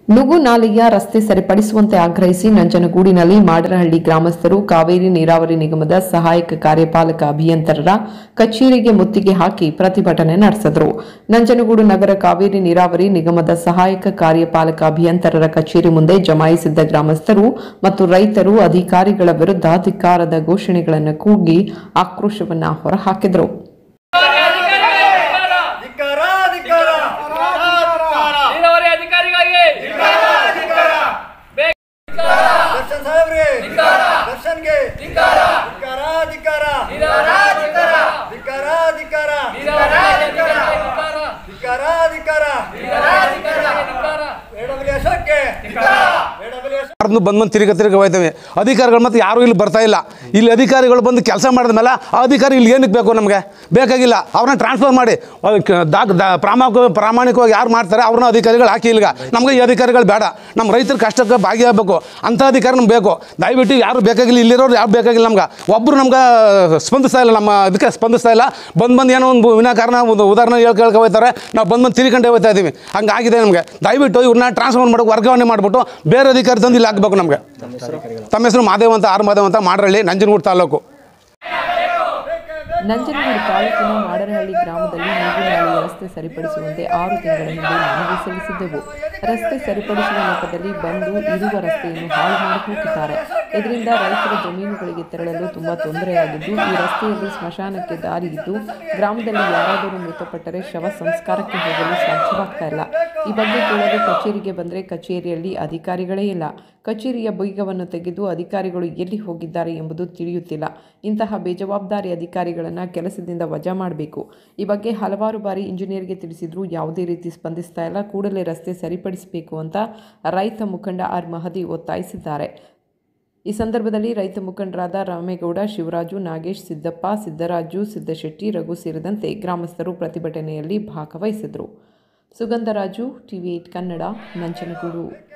ನುಗು ನಾಲೆಯ ರಸ್ತೆ ಸರಿಪಡಿಸುವಂತೆ ಆಗ್ರಹಿಸಿ ನಂಜನಗೂಡಿನಲ್ಲಿ ಮಾಡರಹಳ್ಳಿ ಗ್ರಾಮಸ್ಥರು ಕಾವೇರಿ ನೀರಾವರಿ ನಿಗಮದ ಸಹಾಯಕ ಕಾರ್ಯಪಾಲಕ ಅಭಿಯಂತರರ ಕಚೇರಿಗೆ ಮುತ್ತಿಗೆ ಹಾಕಿ ಪ್ರತಿಭಟನೆ ನಡೆಸಿದರು ನಂಜನಗೂಡು ನಗರ ಕಾವೇರಿ ನೀರಾವರಿ ನಿಗಮದ ಸಹಾಯಕ ಕಾರ್ಯಪಾಲಕ ಅಭಿಯಂತರರ ಕಚೇರಿ ಮುಂದೆ ಜಮಾಯಿಸಿದ್ದ ಗ್ರಾಮಸ್ಥರು ಮತ್ತು ರೈತರು ಅಧಿಕಾರಿಗಳ ವಿರುದ್ಧ ಧಿಕ್ಕಾರದ ಘೋಷಣೆಗಳನ್ನು ಕೂಗಿ ಆಕ್ರೋಶವನ್ನ ಹೊರಹಾಕಿದರು ಧಿಕ್ಕಾರ ಧಿಕ್ಕಾರ ನೀರಾವರಿ ಅಧಿಕಾರಿಗಳಿಗೆ ದರ್ಶನ್ ಸಾಹೇಬ್ರಿ ದರ್ಶನ್ಗೆ ಧಿಕ್ಕಾರ ಧಿಕ್ಕಾರ ಧಿಕ್ಕಾರ ಧಿಕ್ಕಾರ ಧಿಕ್ಕಾರ ಧಿಕ್ಕಾರ ಎಡಬಲಿ ಅಶೋಕ್ಗೆ ಎಡಬಲಿ ಅಶೋಕ್ ಯಾರನ್ನು ಬಂದು ಬಂದು ತಿರುಗ ತಿರುಗ ಹೋಯ್ತವೆ ಅಧಿಕಾರಿಗಳು ಮತ್ತೆ ಯಾರೂ ಇಲ್ಲಿ ಬರ್ತಾ ಇಲ್ಲ ಇಲ್ಲಿ ಅಧಿಕಾರಿಗಳು ಬಂದು ಕೆಲಸ ಮಾಡಿದ ಮೇಲೆ ಆ ಅಧಿಕಾರಿ ಇಲ್ಲಿ ಏನಕ್ಕೆ ಬೇಕು ನಮಗೆ ಬೇಕಾಗಿಲ್ಲ ಅವ್ರನ್ನ ಟ್ರಾನ್ಸ್ಫರ್ ಮಾಡಿ ಅದಕ್ಕೆ ದಾಗ್ ದಾ ಪ್ರಾಮಾಣಿಕ ಪ್ರಾಮಾಣಿಕವಾಗಿ ಯಾರು ಮಾಡ್ತಾರೆ ಅವ್ರನ್ನ ಅಧಿಕಾರಿಗಳು ಹಾಕಿ ಇಲ್ಲಿಗ ನಮಗೆ ಈ ಅಧಿಕಾರಿಗಳು ಬೇಡ ನಮ್ಮ ರೈತರ ಕಷ್ಟಕ್ಕೆ ಭಾಗಿಯಾಗಬೇಕು ಅಂಥ ಅಧಿಕಾರಿ ನಮ್ಗೆ ಬೇಕು ದಯವಿಟ್ಟು ಯಾರು ಬೇಕಾಗಿಲ್ಲ ಇಲ್ಲಿರೋರು ಯಾರು ಬೇಕಾಗಿಲ್ಲ ನಮ್ಗೆ ಒಬ್ಬರು ನಮ್ಗೆ ಸ್ಪಂದಿಸ್ತಾ ಇಲ್ಲ ನಮ್ಮ ಅದಕ್ಕೆ ಸ್ಪಂದಿಸ್ತಾ ಇಲ್ಲ ಬಂದು ಬಂದು ಏನೋ ಒಂದು ವಿನಾಕಾರಣ ಒಂದು ಉದಾಹರಣೆ ಹೇಳ್ಕೊಳ್ಕೆ ಹೋಗ್ತಾರೆ ನಾವು ಬಂದು ಬಂದು ತಿರ್ಕೊಂಡೇ ಹೋಗ್ತಾ ಇದ್ದೀವಿ ಹಂಗಾಗಿದೆ ನಮಗೆ ದಯವಿಟ್ಟು ಇವ್ರನ್ನ ಟ್ರಾನ್ಸ್ಫರ್ ಮಾಡೋಕೆ ವರ್ಗಾವಣೆ ಮಾಡಿಬಿಟ್ಟು ಬೇರೆ ಅಧಿಕಾರಿ ತಂದು ಇಲ್ಲಿ ಹಾಕ್ಬೇಕು ನಮಗೆ ತಮ್ಮ ಹೆಸರು ಮಾದೇವ್ ಅಂತ ಆರ್ ಮಾದೇವ್ ಅಂತ ಮಾಡ್ರಳ್ಳಿ ನಂಜನಗೂಡು ತಾಲೂಕು ನಂಜನಗೂಡು ತಾಲೂಕಿನ ಮಾಡರಹಳ್ಳಿ ಗ್ರಾಮದಲ್ಲಿ ನೀರು ನಾಲೆಯ ರಸ್ತೆ ಸರಿಪಡಿಸುವಂತೆ ಆರು ತಿಂಗಳ ಹಿಂದೆ ಮನವಿ ಸಲ್ಲಿಸಿದ್ದೆವು ರಸ್ತೆ ಸರಿಪಡಿಸುವ ನೆಪದಲ್ಲಿ ಬಂದು ಇರುವ ರಸ್ತೆಯನ್ನು ಹಾಳು ಮಾಡಿ ಹೋಗಿದ್ದಾರೆ ಇದರಿಂದ ರೈತರ ಜಮೀನುಗಳಿಗೆ ತೆರಳಲು ತುಂಬಾ ತೊಂದರೆಯಾಗಿದ್ದು ಈ ರಸ್ತೆಯಲ್ಲಿ ಸ್ಮಶಾನಕ್ಕೆ ದಾರಿ ಇದ್ದು ಗ್ರಾಮದಲ್ಲಿ ಯಾರಾದರೂ ಮೃತಪಟ್ಟರೆ ಶವ ಸಂಸ್ಕಾರಕ್ಕೆ ಹೋಗಲು ಸಾಧ್ಯವಾಗ್ತಾ ಇಲ್ಲ ಈ ಬಗ್ಗೆ ಕೇಳಲು ಕಚೇರಿಗೆ ಬಂದರೆ ಕಚೇರಿಯಲ್ಲಿ ಅಧಿಕಾರಿಗಳೇ ಇಲ್ಲ ಕಚೇರಿಯ ಬೀಗವನ್ನು ತೆಗೆದು ಅಧಿಕಾರಿಗಳು ಎಲ್ಲಿ ಹೋಗಿದ್ದಾರೆ ಎಂಬುದು ತಿಳಿಯುತ್ತಿಲ್ಲ ಇಂತಹ ಬೇಜವಾಬ್ದಾರಿ ಅಧಿಕಾರಿಗಳನ್ನು ಕೆಲಸದಿಂದ ವಜಾ ಮಾಡಬೇಕು ಈ ಬಗ್ಗೆ ಹಲವಾರು ಬಾರಿ ಇಂಜಿನಿಯರ್ಗೆ ತಿಳಿಸಿದ್ರೂ ಯಾವುದೇ ರೀತಿ ಸ್ಪಂದಿಸ್ತಾ ಇಲ್ಲ ಕೂಡಲೇ ರಸ್ತೆ ಸರಿಪಡಿಸಬೇಕು ಅಂತ ರೈತ ಮುಖಂಡ ಆರ್ ಮಹದಿ ಒತ್ತಾಯಿಸಿದ್ದಾರೆ ಈ ಸಂದರ್ಭದಲ್ಲಿ ರೈತ ಮುಖಂಡರಾದ ರಾಮೇಗೌಡ ಶಿವರಾಜು ನಾಗೇಶ್ ಸಿದ್ದಪ್ಪ ಸಿದ್ದರಾಜು ಸಿದ್ದಶೆಟ್ಟಿ ರಘು ಸೇರಿದಂತೆ ಗ್ರಾಮಸ್ಥರು ಪ್ರತಿಭಟನೆಯಲ್ಲಿ ಭಾಗವಹಿಸಿದರು ಸುಗಂಧರಾಜು ಟಿವಿ ಏಟ್ ಕನ್ನಡ ನಂಜನಗೂಡು